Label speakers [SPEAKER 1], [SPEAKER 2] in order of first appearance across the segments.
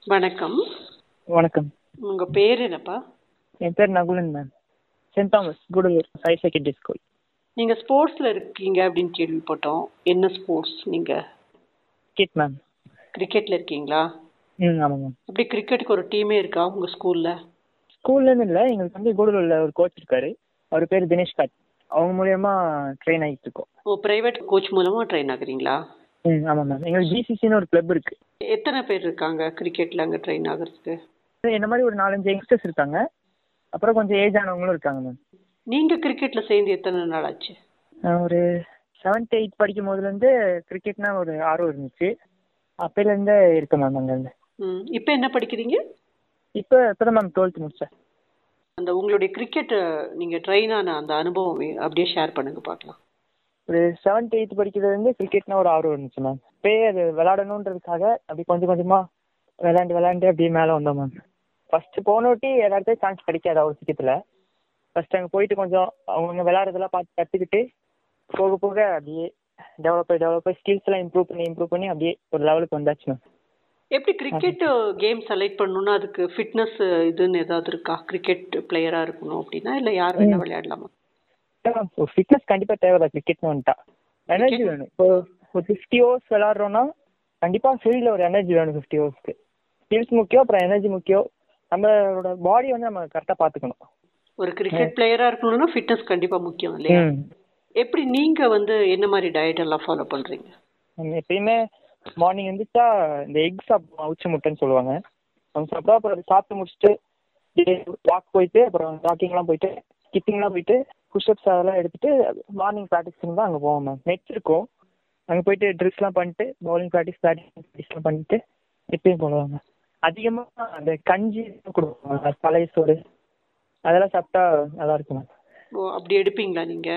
[SPEAKER 1] வணக்கம்
[SPEAKER 2] வணக்கம்
[SPEAKER 1] உங்க பேர் என்னப்பா
[SPEAKER 2] என் பேர் Nakulan ma'am Saint Thomas Gudalur higher secondary school
[SPEAKER 1] நீங்க ஸ்போர்ட்ஸ்ல இருக்கீங்க அப்படின்னு கேள்விப்பட்டோம் என்ன ஸ்போர்ட்ஸ் நீங்க
[SPEAKER 2] கிட் மேம்
[SPEAKER 1] கிரிக்கெட்ல இருக்கீங்களா
[SPEAKER 2] ம் ஆமாம் மேம்
[SPEAKER 1] அப்படி கிரிக்கெட்டுக்கு ஒரு டீமே இருக்கா உங்க ஸ்கூல்ல
[SPEAKER 2] ஸ்கூல்லேருந்து இல்லை எங்களுக்கு வந்து கூடலூரில் ஒரு கோச் இருக்காரு அவர் பேர் தினேஷ் காட் அவங்க மூலியமா ட்ரெயின் ஆகிட்டு இருக்கோம்
[SPEAKER 1] ஓ பிரைவேட் கோச் மூலமா ட்ரெயின் ஆகுறீங்களா
[SPEAKER 2] ம் ஆமாம் மேம் எங்களுக்கு ஜிசிசின்னு ஒரு கிளப் இருக்கு
[SPEAKER 1] எத்தனை பேர் இருக்காங்க கிரிக்கெட்ல அங்க ட்ரெயின் ஆகுறதுக்கு
[SPEAKER 2] என்ன மாதிரி ஒரு நாலஞ்சு யங்ஸ்டர்ஸ் இருக்காங்க அப்புறம் கொஞ்சம் ஏஜ் ஆனவங்களும் இருக்காங்க மேம்
[SPEAKER 1] நீங்க கிரிக்கெட்ல சேர்ந்து எத்தனை நாள் ஆச்சு
[SPEAKER 2] நான் ஒரு செவன்த் எயித் படிக்கும் போதுலேருந்து கிரிக்கெட்னா ஒரு ஆர்வம் இருந்துச்சு அப்போலேருந்தே இருக்கேன் மேம் அங்கேருந்து
[SPEAKER 1] ம் இப்போ என்ன படிக்கிறீங்க
[SPEAKER 2] இப்போ இப்போ தான் மேம் டுவெல்த் முடித்தேன்
[SPEAKER 1] அந்த உங்களுடைய கிரிக்கெட் நீங்க ட்ரெயின் ஆன அந்த அனுபவம் அப்படியே ஷேர் பண்ணுங்க பார்க்கலாம்
[SPEAKER 2] ஒரு செவன்த் எயித் படிக்கிறதுலேருந்து கிரிக்கெட்னா ஒரு ஆர்வம் இருந்துச்சு மேம் இப்போயே அது விளாடணுன்றதுக்காக அப்படி கொஞ்சம் கொஞ்சமாக விளாண்டு விளாண்டு அப்படியே மேலே வந்தோம் மேம் ஃபஸ்ட்டு போனோட்டி எல்லாருக்கும் சான்ஸ் கிடைக்காது அவ்வளோ சீக்கிரத்தில் ஃபஸ்ட் அங்கே போயிட்டு கொஞ்சம் அவங்க விளாட்றதெல்லாம் பார்த்து கற்றுக்கிட்டு போக போக அப்படியே டெவலப் ஆகி டெவலப் ஆகி ஸ்கில்ஸ் எல்லாம் இம்ப்ரூவ் பண்ணி இம்ப்ரூவ் பண்ணி அப்படியே ஒரு லெவலுக்கு வந்தாச்சு மேம்
[SPEAKER 1] எப்படி கிரிக்கெட் கேம் செலக்ட் பண்ணணும்னா அதுக்கு ஃபிட்னஸ் இதுன்னு ஏதாவது இருக்கா கிரிக்கெட் பிளேயரா இருக்கணும் அப்படின்னா இல்ல யார் வேணா விளையாடலாமா
[SPEAKER 2] ஒரு ஃபிட்னஸ் கண்டிப்பாக தேவை தான் கிரிக்கெட்னு வந்துட்டா எனர்ஜி வேணும் இப்போ ஒரு ஃபிஃப்டி ஓவர்ஸ் விளாட்றோன்னா கண்டிப்பாக ஃபீல்டில் ஒரு எனர்ஜி வேணும் ஃபிஃப்டி ஓவர்ஸ்க்கு ஸ்கில்ஸ் முக்கியம் அப்புறம் எனர்ஜி முக்கியம் நம்மளோட பாடி வந்து நம்ம கரெக்டாக பார்த்துக்கணும்
[SPEAKER 1] ஒரு கிரிக்கெட் பிளேயரா இருக்கணும்னா ஃபிட்னஸ் கண்டிப்பா முக்கியம் இல்லையா
[SPEAKER 2] ம்
[SPEAKER 1] எப்படி நீங்க வந்து என்ன மாதிரி டயட் எல்லாம் ஃபாலோ பண்றீங்க
[SPEAKER 2] நம்ம எப்பயுமே மார்னிங் எழுந்திரிச்சா இந்த எக் சாப்பிடுவோம் அவிச்ச முட்டைன்னு சொல்லுவாங்க அவங்க சாப்பிட்டா அப்புறம் அதை சாப்பிட்டு முடிச்சுட்டு வாக் போயிட்டு அப்புறம் வாக்கிங்லாம் போயிட்டு ஸ்கிப்பிங்லாம் போயிட்டு புஷ்அப்ஸ் அதெல்லாம் எடுத்துட்டு மார்னிங் ப்ராக்டிஸ்க்கு தான் அங்கே போவோம் மேம் நெட் இருக்கும் அங்கே போயிட்டு ட்ரில்ஸ்லாம் பண்ணிட்டு பவுலிங் ப்ராக்டிஸ் பேட்டிங் ப்ராக்டிஸ்லாம் பண்ணிட்டு எப்பயும் போடுவாங்க அதிகமாக அந்த கஞ்சி கொடுப்பாங்க பழைய சோறு அதெல்லாம் சாப்பிட்டா நல்லா இருக்கும் மேம்
[SPEAKER 1] ஓ அப்படி எடுப்பீங்களா நீங்க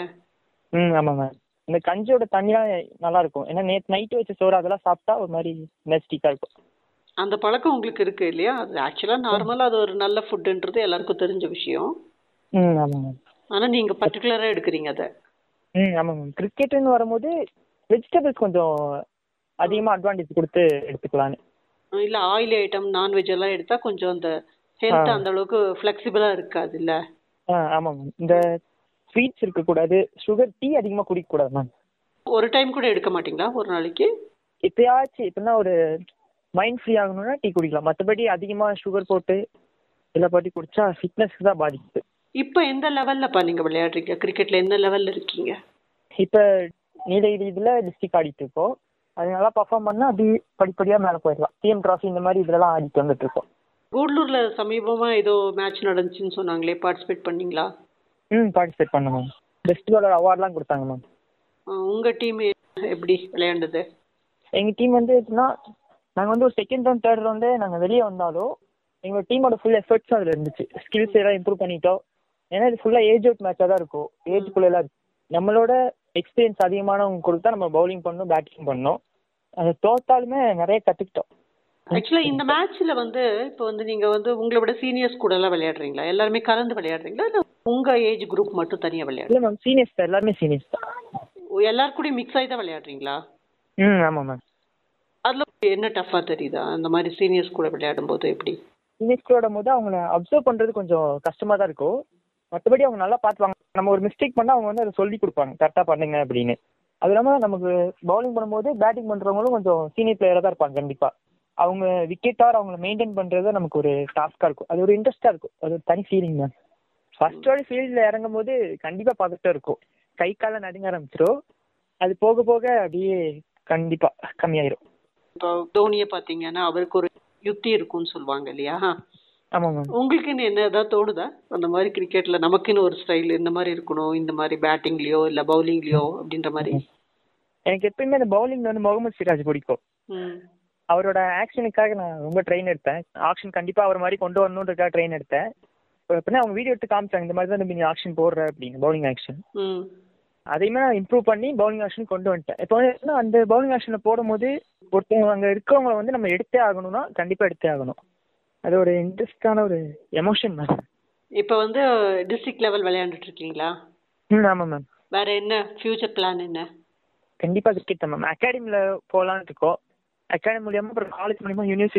[SPEAKER 2] ம் ஆமாம் மேம் இந்த கஞ்சியோட தண்ணியாக நல்லா இருக்கும் ஏன்னா நேற்று நைட்டு வச்ச சோறு அதெல்லாம் சாப்பிட்டா ஒரு மாதிரி எனர்ஜிட்டிக்காக இருக்கும்
[SPEAKER 1] அந்த பழக்கம் உங்களுக்கு இருக்கு இல்லையா அது ஆக்சுவலா நார்மலா அது ஒரு நல்ல ஃபுட்டுன்றது எல்லாருக்கும் தெரிஞ்ச விஷயம்
[SPEAKER 2] ம் ஆமாம் மேம்
[SPEAKER 1] ஆனா நீங்க பர்டிகுலரா எடுக்கிறீங்க அதை
[SPEAKER 2] ம் ஆமாம் மேம் கிரிக்கெட்டுன்னு வரும்போது வெஜிடபிள்ஸ் கொஞ்சம் அதிகமாக அட்வான்டேஜ் கொடுத்து எடுத்துக்கலான்னு
[SPEAKER 1] இல்ல ஆயில் ஐட்டம் நான்வெஜ் எல்லாம் எடுத்தா கொஞ்சம் அந்த ஹெல்த்
[SPEAKER 2] ஆ.
[SPEAKER 1] அந்த அளவுக்கு ஃபிளெக்சிபிளா இருக்காது இல்ல
[SPEAKER 2] ஆ ஆமாம் மேம் இந்த ஸ்வீட்ஸ் இருக்கக்கூடாது சுகர் டீ அதிகமாக குடிக்கக்கூடாது மேம்
[SPEAKER 1] ஒரு டைம் கூட எடுக்க மாட்டீங்களா ஒரு நாளைக்கு
[SPEAKER 2] எப்பயாச்சும் இப்போனா ஒரு மைண்ட் ஃப்ரீ ஆகணும்னா டீ குடிக்கலாம் மற்றபடி அதிகமாக சுகர் போட்டு எல்லா பாட்டி குடிச்சா ஃபிட்னஸ்க்கு தான் பாதிக்குது
[SPEAKER 1] இப்போ எந்த லெவல்லப்பா நீங்க விளையாடுறீங்க கிரிக்கெட்ல எந்த லெவல்ல இருக்கீங்க
[SPEAKER 2] இப்போ நீலகிரி இதில் டிஸ்ட்ரிக்ட் ஆடிட்டு இருக்கோம் அது நல்லா பர்ஃபார்ம் பண்ணால் அப்படி படிப்படியாக மேலே போயிடலாம் டிஎம் ட்ராஃபி இந்த மாதிரி இதெல்லாம் ஆடிட்டு வந்துட்டு இருக்கோம்
[SPEAKER 1] கூடலூர்ல சமீபமா ஏதோ மேட்ச் நடந்துச்சுன்னு சொன்னாங்களே பார்ட்டிசிபேட் பண்ணீங்களா
[SPEAKER 2] ம் பார்ட்டிசிபேட் பண்ண மேம் பெஸ்ட் பாலர் அவார்ட்லாம் கொடுத்தாங்க மேம்
[SPEAKER 1] ஆ, உங்க டீம் எப்படி விளையாண்டது
[SPEAKER 2] எங்கள் டீம் வந்து எப்படின்னா நாங்கள் வந்து ஒரு செகண்ட் ரவுண்ட் தேர்ட் ரவுண்டே நாங்கள் வெளியே வந்தாலும் எங்களோட டீமோட ஃபுல் எஃபர்ட்ஸும் அதில் இருந்துச்சு ஸ்கில்ஸ் எல்லாம் இம்ப்ரூவ் பண்ணிட்டோம் ஏன்னா இது ஃபுல்லாக ஏஜ் அவுட் மேட்சாக தான் இருக்கும் ஏஜ்குள்ளெல்லாம் நம்மளோட எக்ஸ்பீரியன்ஸ் அதிகமானவங்க கொடுத்தா நம்ம பவுலிங் பண்ணணும் பேட்டிங் பண்ணணும் அதை தோத்தாலுமே நிறைய கற்றுக்கிட்டோம்
[SPEAKER 1] ஆக்சுவலா இந்த மேட்ச்ல வந்து இப்போ வந்து நீங்க வந்து உங்களை விட சீனியர்ஸ் கூட எல்லாம் விளையாடுறீங்களா எல்லாருமே கலந்து விளையாடுறீங்களா இல்ல உங்க ஏஜ் குரூப் மட்டும் தனியா விளையாடு
[SPEAKER 2] இல்லை மேம் சீனியர்ஸ் தான் எல்லாருமே சீனியர்ஸ் தான்
[SPEAKER 1] எல்லாரும் கூடயும் மிக்ஸ் ஆகி தான் விளையாடுறீங்களா
[SPEAKER 2] ம் ஆமாம் மேம்
[SPEAKER 1] அதுல என்ன டஃபா தெரியுதா அந்த மாதிரி சீனியர்ஸ் கூட விளையாடும் போது எப்படி
[SPEAKER 2] சீனியர்ஸ்களோட போது அவங்கள அப்சர்வ் பண்ணுறது கொஞ்சம் கஷ்டமாக தான் இருக்கும் மற்றபடி அவங்க நல்லா பார்த்துவாங்க நம்ம ஒரு மிஸ்டேக் பண்ணால் அவங்க வந்து அதை சொல்லி கொடுப்பாங்க கரெக்டாக பண்ணுங்க அப்படின்னு அது இல்லாமல் நமக்கு பவுலிங் பண்ணும்போது பேட்டிங் பண்ணுறவங்களும் கொஞ்சம் சீனியர் பிளேயராக தான் இருப்பாங்க கண்டிப்பாக அவங்க விக்கெட்டார் அவங்கள மெயின்டைன் பண்ணுறது நமக்கு ஒரு டாஸ்க்காக இருக்கும் அது ஒரு இன்ட்ரெஸ்ட்டாக இருக்கும் அது ஒரு தனி ஃபீலிங் தான் ஃபர்ஸ்ட் வாடி ஃபீல்டில் இறங்கும் போது கண்டிப்பாக பார்த்துட்டு இருக்கும் கை காலை நடுங்க ஆரம்பிச்சிடும் அது போக போக அப்படியே கண்டிப்பாக கம்மியாயிரும்
[SPEAKER 1] இப்போ தோனியை பாத்தீங்கன்னா அவருக்கு ஒரு யுக்தி இருக்கும்னு சொல்லுவாங்க இல்லையா
[SPEAKER 2] ஆமாம் மேம்
[SPEAKER 1] உங்களுக்குன்னு என்ன ஏதாவது தோணுதா அந்த மாதிரி கிரிக்கெட்ல நமக்குன்னு ஒரு ஸ்டைல் இந்த மாதிரி இருக்கணும் இந்த மாதிரி பேட்டிங்லயோ இல்ல பவுலிங்லயோ அப்படின்ற மாதிரி
[SPEAKER 2] எனக்கு எப்பயுமே இந்த பவுலிங் வந்து முகமது சிராஜ் பிடிக்கும்
[SPEAKER 1] ம்.
[SPEAKER 2] அவரோட ஆக்ஷனுக்காக நான் ரொம்ப ட்ரெயின் எடுத்தேன் ஆக்ஷன் கண்டிப்பாக அவர் மாதிரி கொண்டு வரணுன்றதுக்காக ட்ரெயின் எடுத்தேன் இப்போ எப்படின்னா அவங்க வீடியோ எடுத்து காமிச்சாங்க இந்த மாதிரி தான் நீ ஆக்ஷன் போடுற அப்படின்னு பவுலிங் ஆக்ஷன்
[SPEAKER 1] ம்.
[SPEAKER 2] அதையுமே நான் இம்ப்ரூவ் பண்ணி பவுலிங் ஆக்ஷன் கொண்டு வந்துட்டேன் இப்போ வந்து என்னன்னா, அந்த பவுலிங் ஆக்ஷனில் போடும்போது ஒருத்தவங்க அங்கே இருக்கவங்கள வந்து நம்ம எடுத்தே ஆகணும்னா கண்டிப்பாக எடுத்தே ஆகணும் அது ஒரு இன்ட்ரெஸ்டான ஒரு எமோஷன் மேம்
[SPEAKER 1] இப்போ வந்து டிஸ்ட்ரிக்ட் லெவல் விளையாண்டுட்டு இருக்கீங்களா
[SPEAKER 2] ம் ஆமாம் மேம்
[SPEAKER 1] வேற என்ன ஃபியூச்சர் பிளான் என்ன
[SPEAKER 2] கண்டிப்பாக கிரிக்கெட் தான் மேம் அகாடமியில் போகலான்னு இருக்கோம் அகாடமி மூலியமாக அப்புறம் காலேஜ் மூலியமாக யூனிவர்சிட்டி